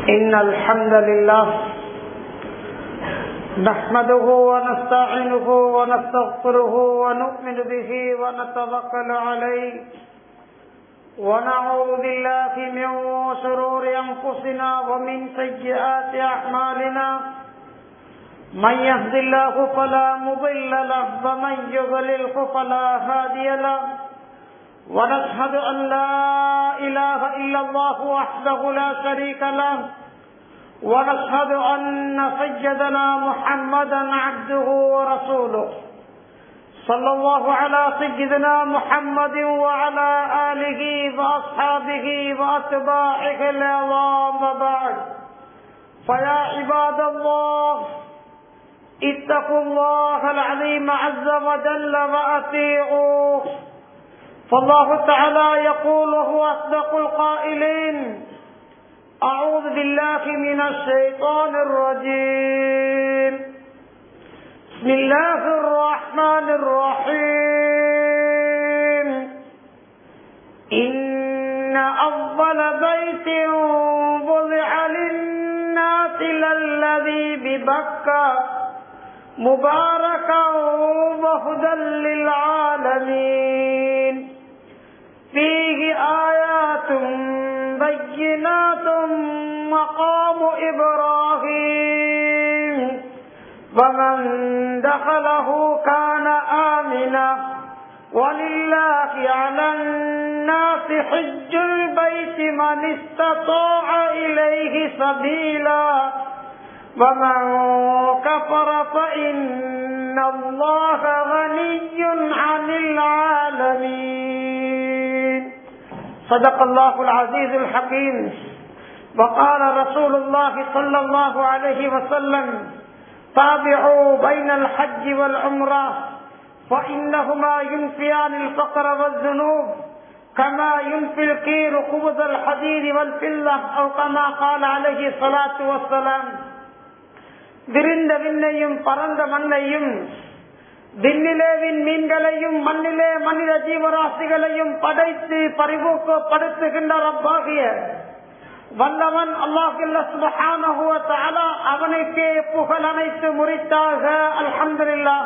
إن الحمد لله نحمده ونستعينه ونستغفره ونؤمن به ونتوكل عليه ونعوذ بالله من شرور أنفسنا ومن سيئات أعمالنا من يهد الله فلا مضل له ومن يضلله فلا هادي له ونشهد أن لا إله إلا الله وحده لا شريك له ونشهد أن سيدنا محمدا عبده ورسوله صلى الله على سيدنا محمد وعلى آله وأصحابه وأتباعه العظام وبعد فيا عباد الله اتقوا الله العظيم عز وجل وأطيعوه فالله تعالى يقول هو أصدق القائلين أعوذ بالله من الشيطان الرجيم بسم الله الرحمن الرحيم إن أفضل بيت وضع للناس للذي ببكة مباركا وهدى للعالمين فيه آيات بينات مقام إبراهيم ومن دخله كان آمنا ولله على الناس حج البيت من استطاع إليه سبيلا ومن كفر فإن الله غني عن العالمين صدق الله العزيز الحكيم وقال رسول الله صلى الله عليه وسلم تابعوا بين الحج والعمرة فإنهما ينفيان الفقر والذنوب كما ينفي الكير خبز الحديد والفلة أو كما قال عليه الصلاة والسلام விரிந்த விண்ணையும் பரந்த மண்ணையும் விண்ணிலேவின் மீன்களையும் மண்ணிலே மனித ஜீவராசிகளையும் படைத்து பரிபூக்கப்படுத்துகின்ற ரப்பாகிய வல்லவன் அல்லாஹில்ல அவனுக்கே புகழ் அனைத்து முறித்தாக அல்ஹம்துல்லா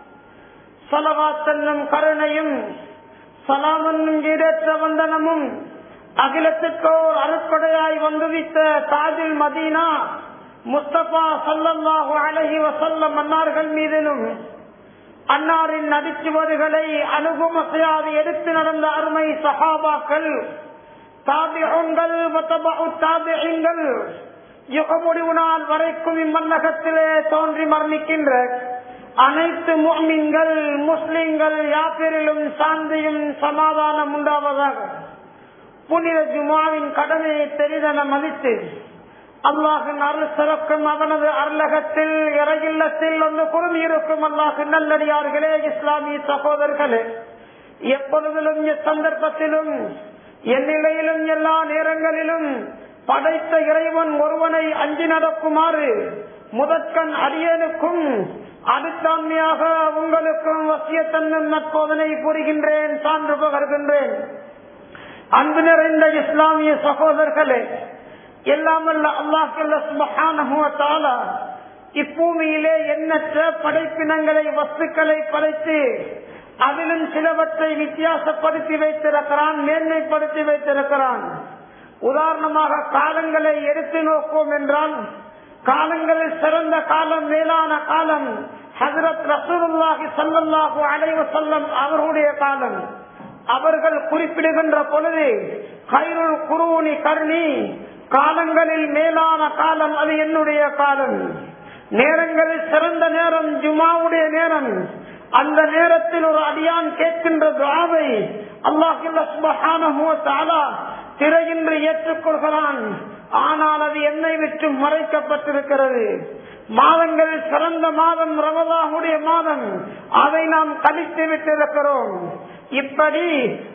சலவா செல்லும் கருணையும் சலாமன்னும் ஈடேற்ற வந்தனமும் அகிலத்துக்கோர் அறுப்படையாய் வந்துவித்த தாஜில் மதீனா முஸ்தபா சல்லல்லாஹு அலஹி வசல்லம் அன்னார்கள் மீதிலும் அன்னாரின் நடிச்சுவதுகளை அணுகுமசையாது எடுத்து நடந்த அருமை சஹாபாக்கள் தாபிகள் தாபிகள் யுக முடிவு நாள் வரைக்கும் இம்மன்னகத்திலே தோன்றி மரணிக்கின்ற அனைத்து முஸ்லிம்கள் முஸ்லிம்கள் யாத்திரிலும் சாந்தியும் சமாதானம் உண்டாவதாக புனித ஜுமாவின் கடமையை பெரிதென மதித்து அல்லாஹின் அருள் சிறக்கும் அவனது அருளகத்தில் இறையில்லத்தில் ஒன்று குறுமி இருக்கும் அல்லாஹு நல்லடியார்களே இஸ்லாமிய சகோதரர்களே எப்பொழுதிலும் எச்சந்தர்ப்பத்திலும் எந்நிலையிலும் எல்லா நேரங்களிலும் படைத்த இறைவன் ஒருவனை அஞ்சி நடக்குமாறு முதற்கண் அரியனுக்கும் அடுத்தாண்மையாக உங்களுக்கும் வசியத்தன்னும் நற்போதனை புரிகின்றேன் சான்று பகர்கின்றேன் அன்பு நிறைந்த இஸ்லாமிய சகோதரர்களே எல்லாமல்ல அல்லாஹல்ல இப்பூமியிலே எண்ணற்ற படைப்பினங்களை வஸ்துக்களை படைத்து அதிலும் சிலவற்றை வித்தியாசப்படுத்தி வைத்திருக்கிறான் மேன்மைப்படுத்தி வைத்திருக்கிறான் உதாரணமாக காலங்களை எடுத்து நோக்குவோம் என்றால் காலங்களில் சிறந்த காலம் மேலான காலம் ஹசரத் ரசூலுல்லாஹி சல்லாஹூ அலைவ செல்லம் அவர்களுடைய காலம் அவர்கள் குறிப்பிடுகின்ற பொழுது கைருள் குருணி கருணி காலங்களில் மேலான காலம் அது என்னுடைய காலம் நேரங்களில் சிறந்த நேரம் ஜுமாவுடைய நேரம் அந்த நேரத்தில் ஒரு அடியான் கேட்கின்ற துவாவை அல்லாஹில்லா திரையின்றி ஏற்றுக்கொள்கிறான் ஆனால் அது என்னை விட்டு மறைக்கப்பட்டிருக்கிறது மாதங்களில் சிறந்த மாதம் ரமதாவுடைய மாதம் அதை நாம் கழித்து விட்டிருக்கிறோம் இப்படி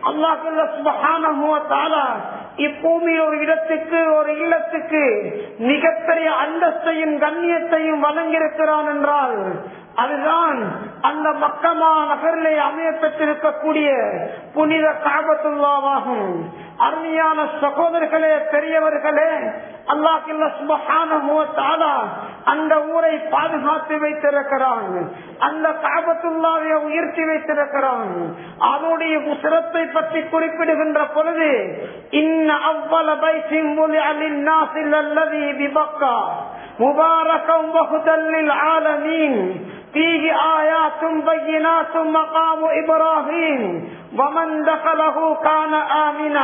அல்லாஹுல்லா இப்பூமி ஒரு இடத்துக்கு ஒரு இல்லத்துக்கு மிகப்பெரிய அந்தஸ்தையும் கண்ணியத்தையும் வழங்கியிருக்கிறான் என்றால் அதுதான் அந்த மக்கமா நகரிலே அமைய பெற்றிருக்கக்கூடிய புனித காபத்துல்லாவாகும் அருமையான சகோதரர்களே பெரியவர்களே அல்லாஹில்ல சுபகான அந்த ஊரை பாதுகாத்து வைத்திருக்கிறான் அந்த காபத்துல்லாவை உயர்த்தி வைத்திருக்கிறான் அதனுடைய சிறப்பை பற்றி குறிப்பிடுகின்ற பொழுது இன்ன அவ்வள பைசின் அலின் நாசில் அல்லது விபக்கா مباركا وهدى للعالمين فيه آيات بينات مقام إبراهيم ومن دخله كان آمنا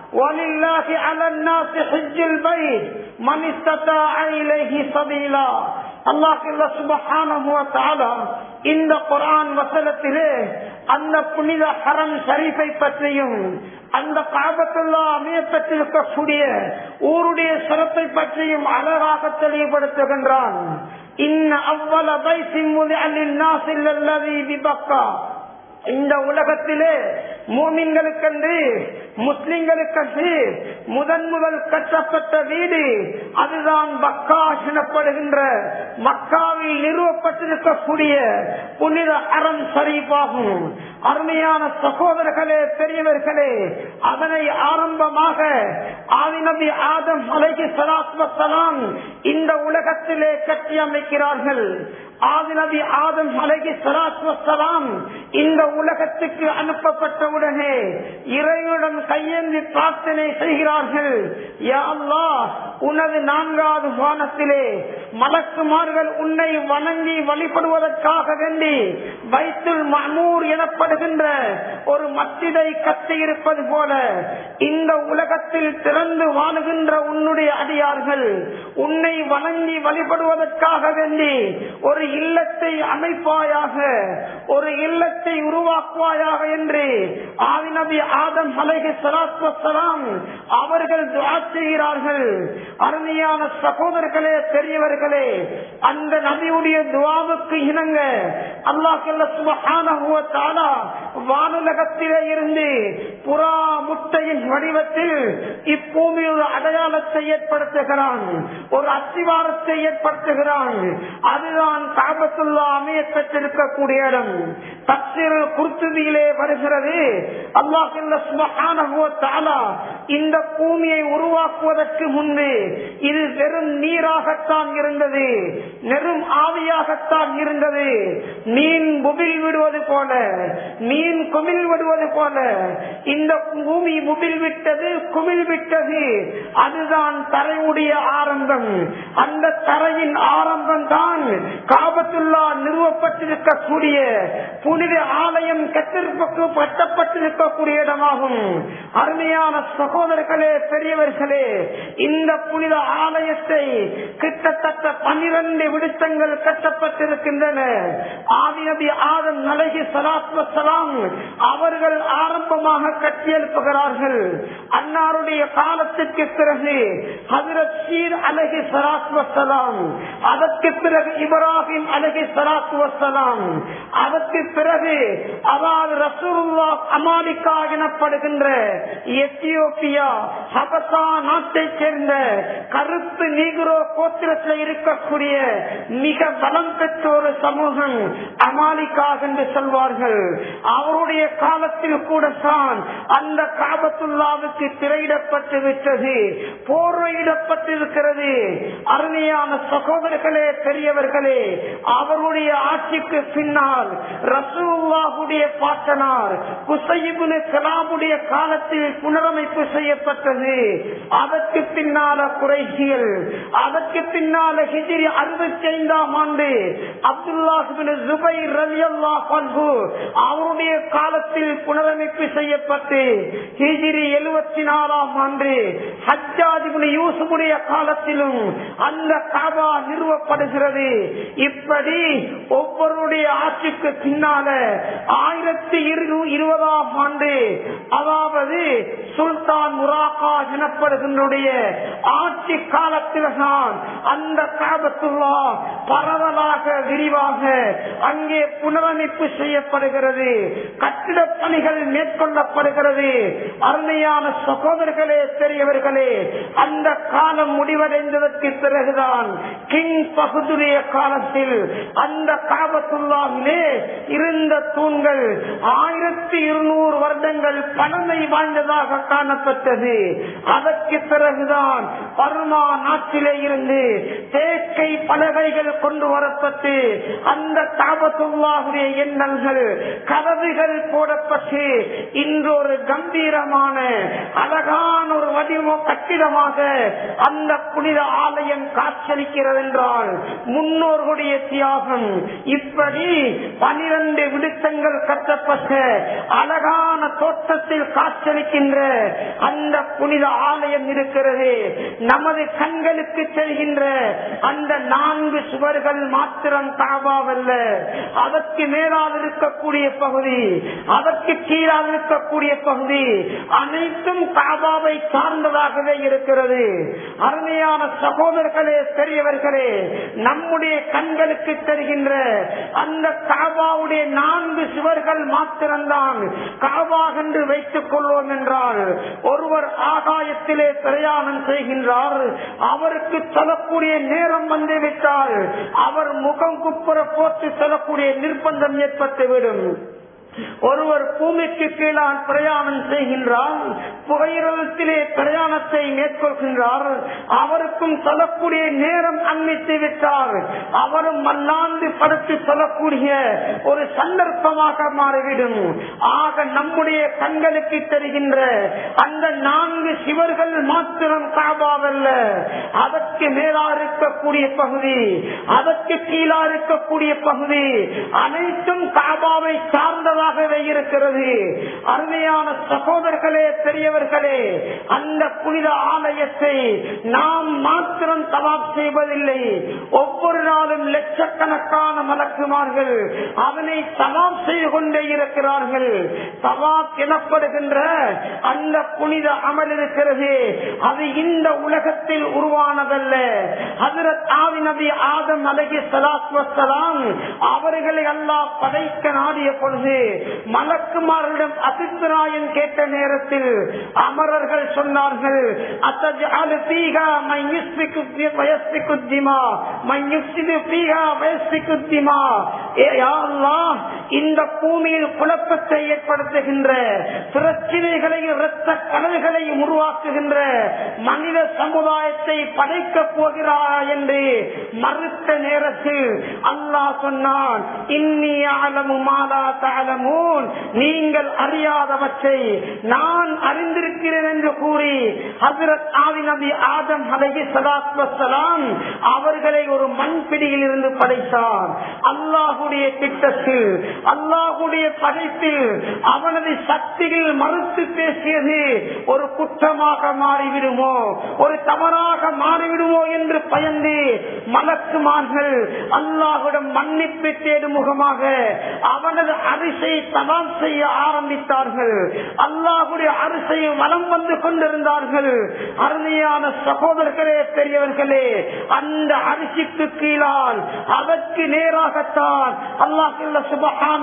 ولله على الناس حج البيت من استطاع إليه سبيلا அல்லாஹ் சுபஹான இந்த குரான் வசனத்திலே அந்த புனித ஹரம் ஷரீஃபை பற்றியும் அந்த காபத்துள்ளா அமைய பெற்றிருக்கக்கூடிய ஊருடைய சிறப்பை பற்றியும் அழகாக தெளிவுபடுத்துகின்றான் இன்ன அவ்வள பைசிமுதி அலின் நாசில் அல்லது விபக்கா இந்த உலகத்திலே மூமின்களுக்கென்று முஸ்லிம்களுக்கென்று முதன் முதல் கட்டப்பட்ட வீடு அதுதான் மக்கா எனப்படுகின்ற மக்காவில் நிறுவப்பட்டிருக்கக்கூடிய புனித அறம் ஷரீஃபாகும் அருமையான சகோதரர்களே பெரியவர்களே அதனை ஆரம்பமாக ஆதிநபி ஆதம் அலைகி சலாத்வலாம் இந்த உலகத்திலே கட்டி அமைக்கிறார்கள் ஆதிநபி ஆதம் அலைகி சலாத்வலாம் இந்த உலகத்துக்கு அனுப்பப்பட்டவுடனே இறைவனுடன் கையேந்தி பிரார்த்தனை செய்கிறார்கள் யா அல்லாஹ் உனது நான்காவது வானத்திலே மலக்குமார்கள் உன்னை வணங்கி வழிபடுவதற்காக வேண்டி வைத்துல் மமூர் எனப்படுகின்ற ஒரு மத்திதை கட்டி இருப்பது போல இந்த உலகத்தில் திறந்து வாழுகின்ற உன்னுடைய அடியார்கள் உன்னை வணங்கி வழிபடுவதற்காக வேண்டி ஒரு இல்லத்தை அமைப்பாயாக ஒரு இல்லத்தை உருவாக்குவாயாக என்று ஆதிநபி ஆதம் அலைகி சலாத்வலாம் அவர்கள் துவா செய்கிறார்கள் அருமையான சகோதரர்களே பெரியவர்களே அந்த நபியுடைய துவாவுக்கு இணங்க அல்லாஹ் வானுலகத்திலே இருந்து புறா முட்டையின் வடிவத்தில் இப்பூமியில் ஒரு அடையாளத்தை ஏற்படுத்துகிறான் ஒரு அத்திவாரத்தை ஏற்படுத்துகிறான் அதுதான் காபத்துள்ளா அமைய பெற்றிருக்கக்கூடிய இடம் தப்சீர் குர்த்துதியிலே வருகிறது அல்லாஹ் இந்த பூமியை உருவாக்குவதற்கு முன்பு இது வெறும் நீராகத்தான் இருந்தது நெரும் ஆவியாகத்தான் இருந்தது மீன் முபில் விடுவது போல மீன் குமிழ் விடுவது போல இந்த பூமி முபில் விட்டது குமிழ் விட்டது அதுதான் தரையுடைய ஆரம்பம் அந்த தரையின் ஆரம்பம் தான் காபத்துள்ளா நிறுவப்பட்டிருக்கக்கூடிய புனித ஆலயம் கட்டிருப்பக்கு கட்டப்பட்டிருக்கக்கூடிய இடமாகும் அருமையான சகோதரர்களே பெரியவர்களே இந்த புனித ஆலயத்தை கிட்டத்தட்ட பன்னிரண்டு விடுத்தங்கள் கட்டப்பட்டிருக்கின்றன ஆதிநபி ஆதம் நலகி சலாத்வசலாம் அவர்கள் ஆரம்பமாக கட்டியெழுப்புகிறார்கள் அன்னாருடைய காலத்திற்கு பிறகு ஹசரத் சீர் அலகி சலாத்வசலாம் அதற்கு பிறகு இப்ராஹிம் அலகி சலாத்துவசலாம் அதற்கு பிறகு அதாவது ரசூருல்லா அமாலிகா எனப்படுகின்ற எத்தியோப்பியா ஹபசா நாட்டை சேர்ந்த கருப்பு நீகுரோ கோத்திரத்தில் இருக்கக்கூடிய மிக பலம் பெற்ற ஒரு சமூகம் அமாலிகா என்று சொல்வார்கள் அவருடைய காலத்தில் கூட தான் அந்த காபத்துல்லாவுக்கு திரையிடப்பட்டு விட்டது போர்வையிடப்பட்டிருக்கிறது அருமையான சகோதரர்களே பெரியவர்களே அவருடைய ஆட்சிக்கு பின்னால் ரசூல்லாவுடைய பாட்டனார் குசைபுனு கலாமுடைய காலத்தில் புனரமைப்பு செய்யப்பட்டது அதற்கு பின்னால குறைசியல் அதற்கு பின்னால ஹிஜிரி அறுபத்தி ஐந்தாம் ஆண்டு அப்துல்லாஹிபின் ஜுபை ரலி பண்பு அவருடைய காலத்தில் புனரமைப்பு செய்யப்பட்டு ஹிஜிரி எழுபத்தி நாலாம் ஆண்டு ஹஜ்ஜாதிபுன் யூசுடைய காலத்திலும் அந்த காபா நிறுவப்படுகிறது இப்படி ஒவ்வொருடைய ஆட்சிக்கு பின்னால ஆயிரத்தி இருபதாம் ஆண்டு அதாவது சுல்தான் முராக்கா எனப்படுகின்றுடைய ஆட்சி காலத்தில் தான் அந்த காபத்துள்ளா பரவலாக விரிவாக அங்கே புனரமைப்பு செய்யப்படுகிறது கட்டிட பணிகள் மேற்கொள்ளப்படுகிறது அருமையான சகோதரர்களே பெரியவர்களே அந்த காலம் முடிவடைந்ததற்கு பிறகுதான் கிங் பகுதுடைய காலத்தில் அந்த காபத்துள்ளாவிலே இருந்த தூண்கள் ஆயிரத்தி இருநூறு வருடங்கள் பழமை வாய்ந்ததாக காணப்பட்டது அதற்கு பிறகுதான் பர்மா நாட்டிலே இருந்து தேக்கை பலகைகள் கொண்டு வரப்பட்டு அந்த காபத்துள்ளாவுடைய எண்ணங்கள் கதவுகள் போடப்பட்டு இன்று ஒரு கம்பீரமான அழகான ஒரு வடிவ கட்டிடமாக அந்த புனித ஆலயம் காட்சியளிக்கிறது என்றால் முன்னோர்களுடைய தியாகம் இப்படி பனிரெண்டு விடுத்தங்கள் கட்டப்பட்ட அழகான தோட்டத்தில் காட்சியளிக்கின்ற அந்த புனித ஆலயம் இருக்கிறது நமது கண்களுக்கு தெரிகின்ற அந்த நான்கு சுவர்கள் மாத்திரம் காபாவல்ல அதற்கு மேலால் இருக்கக்கூடிய பகுதி அதற்கு கீழால் இருக்கக்கூடிய பகுதி அனைத்தும் காபாவை சார்ந்ததாகவே இருக்கிறது அருமையான சகோதரர்களே பெரியவர்களே நம்முடைய கண்களுக்கு தெரிகின்ற அந்த காபாவுடைய நான்கு சுவர்கள் மாத்திரம்தான் காபா என்று வைத்துக் கொள்வோம் என்றால் ஒருவர் ஆகாயத்திலே பிரயாணம் செய்கின்றார் அவருக்கு சொல்லக்கூடிய நேரம் வந்துவிட்டால் அவர் முகம் குப்புற போட்டு சொல்லக்கூடிய நிர்பந்தம் ஏற்பட்டுவிடும் ஒருவர் பூமிக்கு கீழான் பிரயாணம் செய்கின்றார் புகையிரத்திலே பிரயாணத்தை மேற்கொள்கின்றார் அவருக்கும் சொல்லக்கூடிய நேரம் அன்னித்து விட்டார் அவரும் மல்லாந்து படுத்து சொல்லக்கூடிய ஒரு சந்தர்ப்பமாக மாறிவிடும் ஆக நம்முடைய கண்களுக்கு தெரிகின்ற அந்த நான்கு சிவர்கள் மாத்திரம் காபாவல்ல அதற்கு மேலா இருக்கக்கூடிய பகுதி அதற்கு கீழா இருக்கக்கூடிய பகுதி அனைத்தும் காபாவை சார்ந்ததாகவே இருக்கிறது அருமையான சகோதரர்களே பெரியவர்களே அந்த புனித ஆலயத்தை நாம் மாத்திரம் தவாப் செய்வதில்லை ஒவ்வொரு நாளும் லட்சக்கணக்கான மலக்குமார்கள் அதனை தவாப் செய்து கொண்டே இருக்கிறார்கள் தவாப் எனப்படுகின்ற அந்த புனித அமல் இருக்கிறது அது இந்த உலகத்தில் உருவானதல்ல ஹசரத் ஆதி நபி ஆதம் அலகி சலாத்வலாம் அவர்களை அல்லாஹ் படைக்க நாடிய பொழுது மலக்குமாரிடம் அசித்ராயன் கேட்ட நேரத்தில் அமரர்கள் சொன்னார்கள் அத்தஜாலு பீகா மை யுஸ்பிக்கு வயஸ்பிக்கு திமா மை யுஸ்பிது பீகா வயஸ்பிக்கு திமா ஏ யா அல்லாஹ், இந்த பூமியில் குழப்பத்தை ஏற்படுத்துகின்ற பிரச்சனைகளை இரத்த கடல்களை உருவாக்குகின்ற மனித சமுதாயத்தை படைக்கப் போகிறாரா என்று மறுத்த நேரத்தில் அல்லாஹ் சொன்னான் இன்னி ஆலமு மாலா தாலமூன் நீங்கள் அறியாதவற்றை நான் அறிந்திருக்கிறேன் என்று கூறி ஹசரத் ஆதி நபி ஆதம் அலகி சலாத்வலாம் அவர்களை ஒரு மண் பிடியில் இருந்து படைத்தார் அல்லாஹுடைய திட்டத்தில் அல்லாஹுடைய படைப்பில் அவனது சக்தியில் மறுத்து பேசியது ஒரு குற்றமாக மாறிவிடுமோ ஒரு தவறாக மாறிவிடுமோ என்று பயந்து மலக்குமார்கள் அல்லாஹுடன் மன்னிப்பு தேடும் முகமாக அவனது அரிசை தவாம் செய்ய ஆரம்பித்தார்கள் அல்லாஹுடைய அரிசையை வலம் வந்து கொண்டிருந்தார்கள் அருமையான சகோதரர்களே பெரியவர்களே அந்த அரிசிக்கு கீழால் அதற்கு நேராகத்தான் அல்லாஹ் சுபகான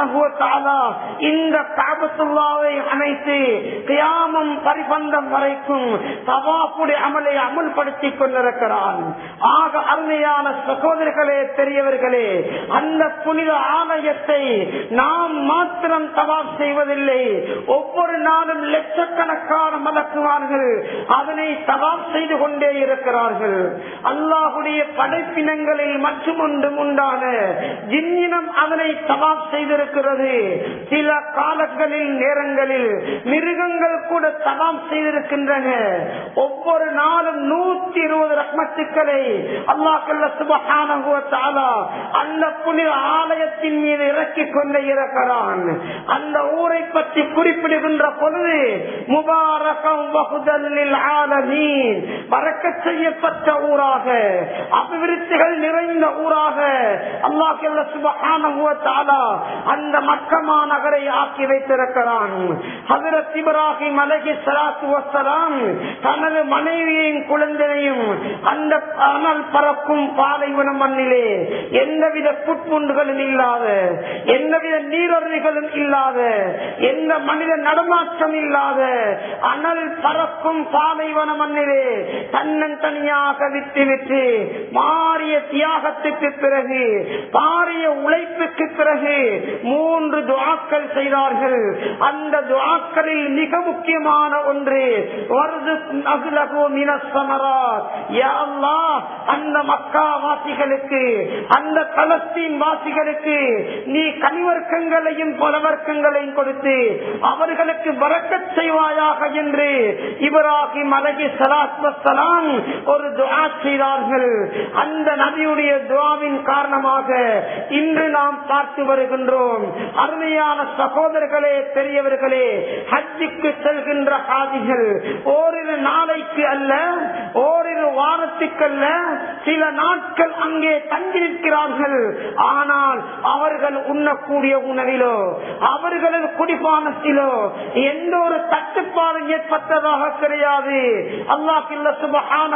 இந்த காபத்துல்லாவை அணைத்து கியாமம் பரிபந்தம் வரைக்கும் தவாப்புடைய அமலை அமுல்படுத்திக் கொண்டிருக்கிறான் ஆக அருமையான சகோதரர்களே பெரியவர்களே அந்த புனித ஆலயத்தை நாம் மாத்திரம் தவாப் செய்வதில்லை ஒவ்வொரு நாளும் லட்சக்கணக்கான மலக்குவார்கள் அதனை தவாப் செய்து கொண்டே இருக்கிறார்கள் அல்லாஹுடைய படைப்பினங்களில் மற்றும் ஒன்றும் உண்டான ஜின்னினம் அதனை தவாப் செய்திருக்கிறது சில காலங்களில் நேரங்களில் மிருகங்கள் கூட தவாம் செய்திருக்கின்றன ஒவ்வொரு நாளும் நூத்தி இருபது ரத்மத்துக்களை அல்லாஹல்ல சுபகான அந்த புனித ஆலயத்தின் மீது இறக்கிக் கொண்டே இருக்கிறான் அந்த ஊரை பற்றி குறிப்பிடுகின்ற பொழுது முபாரகம் வகுதலில் ஆலமீன் பறக்க செய்யப்பட்ட ஊராக அபிவிருத்திகள் நிறைந்த ஊராக அல்லாஹல்ல சுபகான சுபகான அந்த மக்கமா நகரை ஆக்கி வைத்திருக்கிறான் ஹதரத் இப்ராஹிம் அலஹி சலாத்து வசலாம் தனது மனைவியையும் குழந்தையையும் அந்த அனல் பறக்கும் பாலைவன மண்ணிலே எந்தவித புட்புண்டுகளும் இல்லாத எந்தவித நீரறிகளும் இல்லாத எந்த மனித நடமாற்றம் இல்லாத அனல் பறக்கும் பாலைவன மண்ணிலே தன்னன் தனியாக விட்டு விட்டு மாறிய தியாகத்துக்கு பிறகு பாரிய உழைப்புக்கு பிறகு மூன்று துவாக்கள் செய்தார்கள் அந்த துவாக்களில் மிக முக்கியமான ஒன்று அந்த மக்கா வாசிகளுக்கு அந்த பலஸ்தீன் வாசிகளுக்கு நீ கனிவர்க்கங்களையும் பலவர்க்கங்களையும் கொடுத்து அவர்களுக்கு வரக்கச் செய்வாயாக என்று இவராகி மலகி சலாத்வலாம் ஒரு துவா செய்தார்கள் அந்த நபியுடைய துவாவின் காரணமாக இன்று நாம் பார்த்து வருகின்றோம் அருமையான சகோதரர்களே பெரியவர்களே ஹஜ்ஜுக்கு செல்கின்ற காதிகள் ஓரிரு நாளைக்கு அல்ல ஓரிரு வாரத்துக்கு அல்ல சில நாட்கள் அங்கே தங்கியிருக்கிறார்கள் ஆனால் அவர்கள் உண்ணக்கூடிய உணவிலோ அவர்களது குடிபானத்திலோ எந்த ஒரு தட்டுப்பாடும் ஏற்பட்டதாக கிடையாது அல்லாஹில்ல சுபகான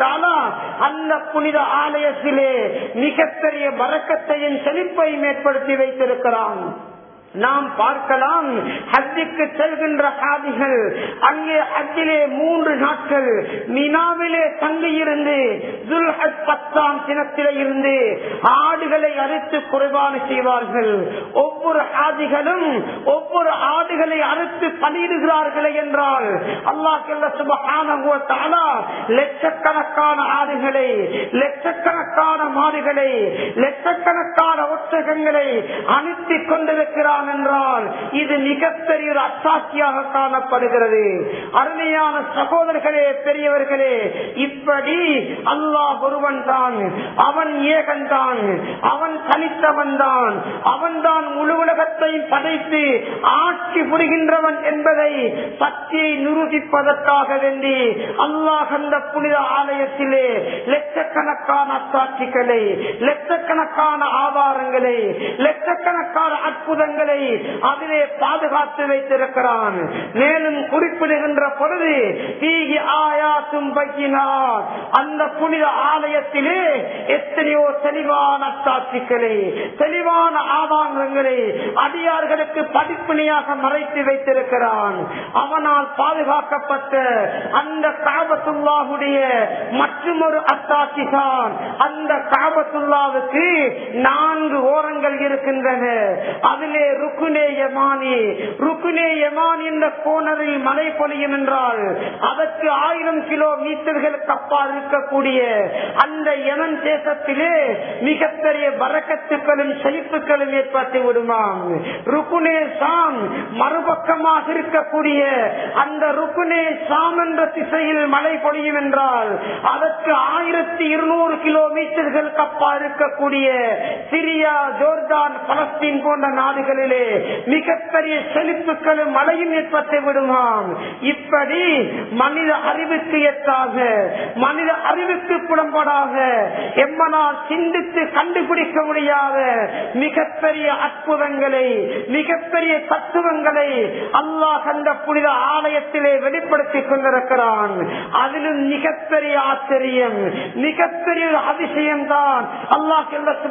அந்த புனித ஆலயத்திலே மிகப்பெரிய வரக்கத்தையும் செழிப்பையும் ஏற்படுத்தி வைத்திருக்கிறான் நாம் பார்க்கலாம் ஹஜ்ஜுக்கு செல்கின்ற ஹாதிகள் அங்கே ஹஜ்ஜிலே மூன்று நாட்கள் மினாவிலே தங்கியிருந்து துல்ஹஜ் பத்தாம் தினத்திலே இருந்து ஆடுகளை அறுத்து குறைபாடு செய்வார்கள் ஒவ்வொரு ஆதிகளும் ஒவ்வொரு ஆடுகளை அறுத்து பணியிடுகிறார்களே என்றால் அல்லாஹ் சுபகான லட்சக்கணக்கான ஆடுகளை லட்சக்கணக்கான மாடுகளை லட்சக்கணக்கான ஒட்டகங்களை அனுப்பி கொண்டிருக்கிறார் செய்கிறான் என்றால் இது மிகப்பெரிய ஒரு அத்தாட்சியாக காணப்படுகிறது அருமையான சகோதரர்களே பெரியவர்களே இப்படி அல்லாஹ் ஒருவன் தான் அவன் ஏகன் தான் அவன் தனித்தவன் தான் அவன் தான் முழு உலகத்தை படைத்து ஆட்சி புரிகின்றவன் என்பதை சக்தியை நிரூபிப்பதற்காக வேண்டி அல்லாஹ் அந்த புனித ஆலயத்திலே லட்சக்கணக்கான அத்தாட்சிகளை லட்சக்கணக்கான ஆதாரங்களை லட்சக்கணக்கான அற்புதங்களை அதிலே பாதுகாத்து வைத்திருக்கிறான் மேலும் குறிப்பிடுகின்ற பொழுது தீகி ஆயாசும் பையினார் அந்த புனித ஆலயத்திலே எத்தனையோ தெளிவான அத்தாட்சிகளை தெளிவான ஆதாரங்களை அடியார்களுக்கு படிப்பினையாக மறைத்து வைத்திருக்கிறான் அவனால் பாதுகாக்கப்பட்ட அந்த காபத்துல்லாவுடைய மற்றும் ஒரு அத்தாட்சி தான் அந்த காபத்துல்லாவுக்கு நான்கு ஓரங்கள் இருக்கின்றன அதிலே ருக்குனே யமானி ருக்குனே யமான் என்ற கோணரில் மழை பொழியும் என்றால் அதற்கு ஆயிரம் கிலோ மீட்டர்களுக்கு அப்பால் இருக்கக்கூடிய அந்த யமன் தேசத்திலே மிகப்பெரிய வரக்கத்துக்களும் செழிப்புகளும் ஏற்பட்டு விடுமாம் ருக்குனே சாம் மறுபக்கமாக இருக்கக்கூடிய அந்த ருக்குனே சாம் என்ற திசையில் மழை பொழியும் என்றால் அதற்கு ஆயிரத்தி இருநூறு கிலோமீட்டர்கள் கப்பா இருக்கக்கூடிய சிரியா ஜோர்தான் பலஸ்தீன் போன்ற நாடுகளிலே மிகப்பெரிய செழிப்புகளும் மழையும் ஏற்பட்டு விடுமாம் இப்படி மனித அறிவுக்கு எட்டாக மனித அறிவுக்கு புலம்படாக எம்மனால் சிந்தித்து கண்டுபிடிக்க முடியாத மிகப்பெரிய அற்புதங்களை மிகப்பெரிய தத்துவங்களை அல்லாஹ் அந்த புனித ஆலயத்திலே வெளிப்படுத்திக் கொண்டிருக்கிறான் அதிலும் மிகப்பெரிய ஆச்சரியம் மிகப்பெரிய அதிசயம் தான் அல்லாஹ்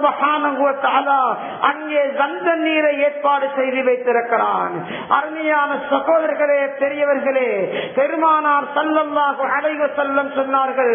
அங்கே கந்த நீரை ஏற்பாடு செய்து வைத்திருக்கிறான் அருமையான சகோதரர்களே பெரியவர்களே பெருமானார் சல்லல்லாஹு அலைவ செல்லம் சொன்னார்கள்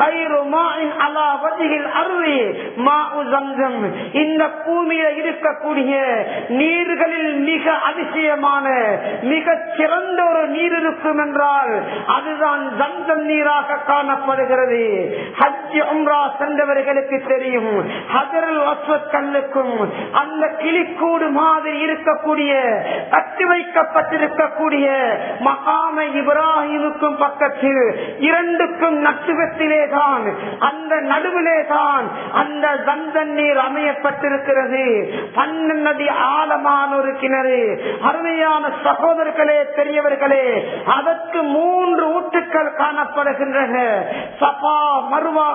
அருவி இந்த பூமியில இருக்கக்கூடிய நீர்களில் மிக அதிசயமான மிக சிறந்த ஒரு நீர் இருக்கும் என்றால் அதுதான் ஜந்தம் நீராக காணப்படுகிறது ஹஜ் உம்ரா சென்றவர்களுக்கு தெரியும் ஹஜரல் அஸ்வத் கல்லுக்கும் அந்த கிளிக்கூடு மாதிரி இருக்கக்கூடிய கட்டி வைக்கப்பட்டிருக்கக்கூடிய மகாம இப்ராஹிமுக்கும் பக்கத்தில் இரண்டுக்கும் நட்டுவத்திலே தான் அந்த நடுவிலே தான் அந்த ஜந்தன் நீர் அமையப்பட்டிருக்கிறது பன்னெண்டு ஆழமான ஒரு கிணறு அருமையான சகோதரர்களே பெரியவர்களே அதற்கு மூன்று ஊற்றுக்கள் காணப்படுகின்றன சபா மருவா மலை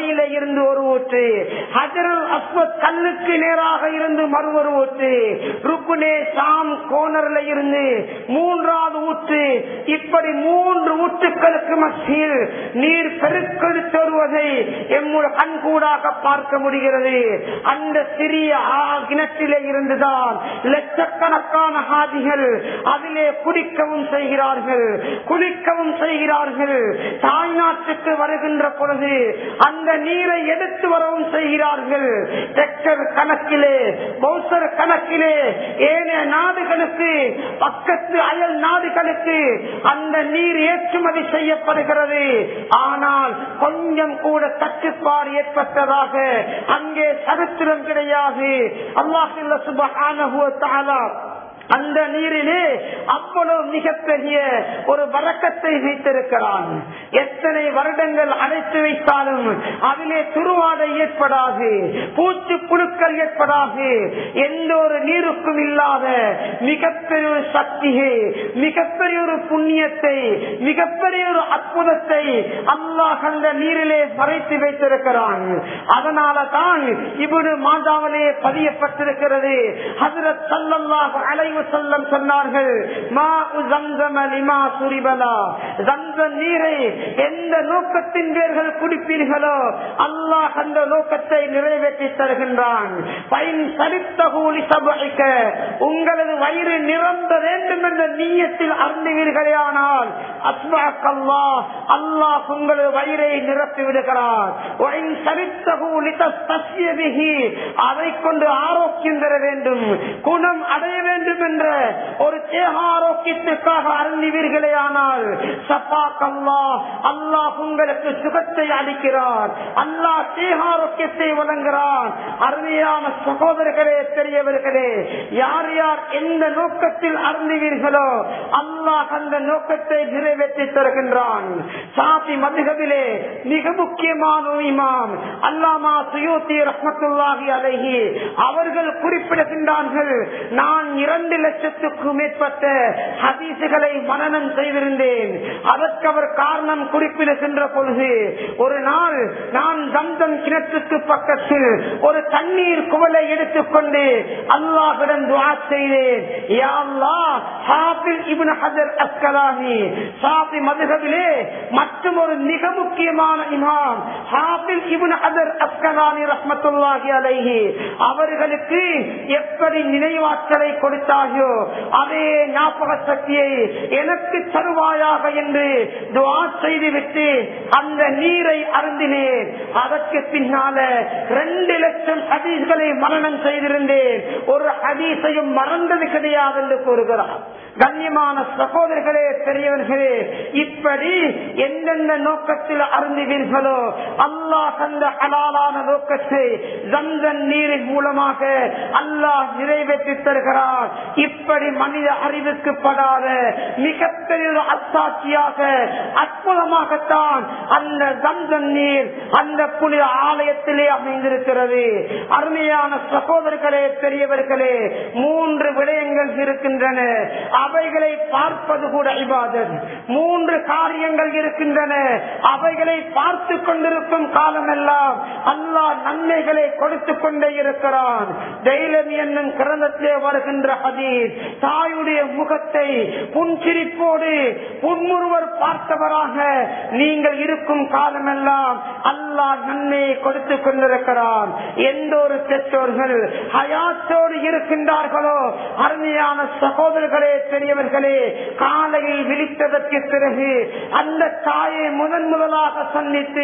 முனையில இருந்து ஒரு ஊற்று ஹஜரல் அஸ்வத் கல்லுக்கு நேராக இருந்து மறு ஒரு ஊற்று ருக்குனே சாம் கோனர்ல இருந்து மூன்றாவது ஊற்று இப்படி மூன்று ஊற்றுக்களுக்கு மத்தியில் நீர் பெருக்கெடுத்து வருவதை எம்முடைய கண்கூடாக பார்க்க முடிகிறது அந்த சிறிய ஆ- கிணற்றிலே இருந்துதான் லட்சக்கணக்கான ஹாதிகள் அதிலே குடிக்கவும் செய்கிறார்கள் குளிக்கவும் செய்கிறார்கள் தாய்நாட்டுக்கு வருகின்ற பொழுது அந்த நீரை எடுத்து வரவும் செய்கிறார்கள் ஹெக்டர் கணக்கிலே பௌசர் கணக்கிலே ஏனைய நாடுகளுக்கு பக்கத்து அயல் நாடுகளுக்கு அந்த நீர் ஏற்றுமதி செய்யப்படுகிறது ஆனால் கொஞ்சம் கூட தட்டுப்பாடு ஏற்பட்டதாக அங்கே சரித்திரம் கிடையாது அல்லாஹ் சுபஹானஹு வ தஆலா அந்த நீரிலே அவ்வளவு மிகப்பெரிய ஒரு வரக்கத்தை வைத்திருக்கிறான் எத்தனை வருடங்கள் அடைத்து வைத்தாலும் அதிலே துருவாடை ஏற்படாது பூச்சி புழுக்கள் ஏற்படாது எந்த ஒரு நீருக்கும் இல்லாத மிகப்பெரிய ஒரு சக்தியை மிகப்பெரிய ஒரு புண்ணியத்தை மிகப்பெரிய ஒரு அற்புதத்தை அல்லாஹ் அந்த நீரிலே மறைத்து வைத்திருக்கிறான் அதனால தான் இவரு மாதாவிலே பதியப்பட்டிருக்கிறது ஹசரத் சல்லல்லாஹு அலைஹி வஸல்லம் சொன்னார்கள் மா ஜம்ஸம லிமா சுரிபலா ஜம்ஸம் நீரை எந்த நோக்கத்தின் பேர்கள் குடிப்பீர்களோ அல்லாஹ் அந்த நோக்கத்தை நிறைவேற்றி தருகின்றான் பயன் சரித்தகூலி சபைக்க உங்களது வயிறு நிரம்ப வேண்டும் என்ற நீயத்தில் அருந்துவீர்களே ஆனால் அஸ்மாக்கல்லா அல்லாஹ் உங்களது வயிறை நிரப்பி விடுகிறார் ஒயின் சரித்தகூலி தஸ்யபிஹி அதை கொண்டு ஆரோக்கியம் பெற வேண்டும் குணம் அடைய வேண்டும் என்ற ஒரு தேக ஆரோக்கியத்துக்காக அருந்துவீர்களே ஆனால் சப்பாக்கல்லா அல்லாஹ் உங்களுக்கு சுகத்தை அளிக்கிறார் அல்லாஹ் தேக ஆரோக்கியத்தை வழங்குகிறார் அருமையான சகோதரர்களே பெரியவர்களே யார் யார் எந்த நோக்கத்தில் அருந்துவீர்களோ அல்லாஹ் அந்த நோக்கத்தை நிறைவேற்றி தருகின்றான் சாதி மதுகவிலே மிக முக்கியமான ஒரு இமாம் அல்லாமா சுயூத்தி ரஹமத்துல்லாஹி அலைஹி அவர்கள் குறிப்பிடுகின்றார்கள் நான் இரண்டு லட்சத்துக்கும் மேற்பட்ட ஹதீசுகளை மனநம் செய்திருந்தேன் அதற்கு அவர் காரணம் குறிப்பிடுகின்ற பொழுது ஒரு நாள் நான் தந்தம் கிணற்றுக்கு பக்கத்தில் ஒரு தண்ணீர் குவலை எடுத்துக்கொண்டு அல்லாஹிடம் துவா செய்தேன் யா அல்லாஹ், ஹாஃபிஸ் இப்னு ஹஜர் அஸ்கலானி சாஃபி மதுகபிலே மற்றும் ஒரு மிக முக்கியமான இமாம் ஹாஃபிஸ் இப்னு ஹஜர் அஸ்கலானி ரஹ்மத்துல்லாஹி அலைஹி அவர்களுக்கு எப்படி நினைவாற்றலை கொடுத்தாயோ அதே ஞாபக சக்தியை எனக்கு தருவாயாக என்று துவா செய்துவிட்டு அந்த நீரை அருந்தினேன் அதற்கு பின்னால ரெண்டு லட்சம் ஹதீஸ்களை மரணம் செய்திருந்தேன் ஒரு ஹதீஸையும் மறந்தது கிடையாது என்று கூறுகிறார் கண்ணியமான சகோதரர்களே பெரியவர்களே இப்படி எந்தெந்த நோக்கத்தில் அருந்துவீர்களோ அல்லாஹ் அந்த ஹலாலான நோக்கத்தை ஜந்தன் நீரின் மூலமாக அல்லாஹ் நிறைவேற்றி தருகிறார் இப்படி மனித அறிவுக்கு படாத மிகப்பெரிய ஒரு அத்தாட்சியாக அற்புதமாகத்தான் அந்த ஜந்தன் நீர் அந்த புனித ஆலயத்திலே அமைந்திருக்கிறது அருமையான சகோதரர்களே பெரியவர்களே மூன்று விடயங்கள் இருக்கின்றன அவைகளை பார்ப்பது கூட இபாதத் மூன்று காரியங்கள் இருக்கின்றன அவைகளை பார்த்து கொண்டிருக்கும் காலமெல்லாம் அல்லாஹ் நன்மைகளை கொடுத்து கொண்டே இருக்கிறான் தைலம் என்னும் கிரந்தத்திலே வருகின்ற ஹதீஸ் தாயுடைய முகத்தை புன்சிரிப்போடு புன்முறுவர் பார்த்தவராக நீங்கள் இருக்கும் காலமெல்லாம் அல்லாஹ் நன்மையை கொடுத்து கொண்டிருக்கிறான் எந்த ஒரு பெற்றோர்கள் ஹயாத்தோடு இருக்கின்றார்களோ அருமையான சகோதரர்களே பெரியவர்களே காலையில் விழித்ததற்கு பிறகு அந்த தாயை முதன் முதலாக சந்தித்து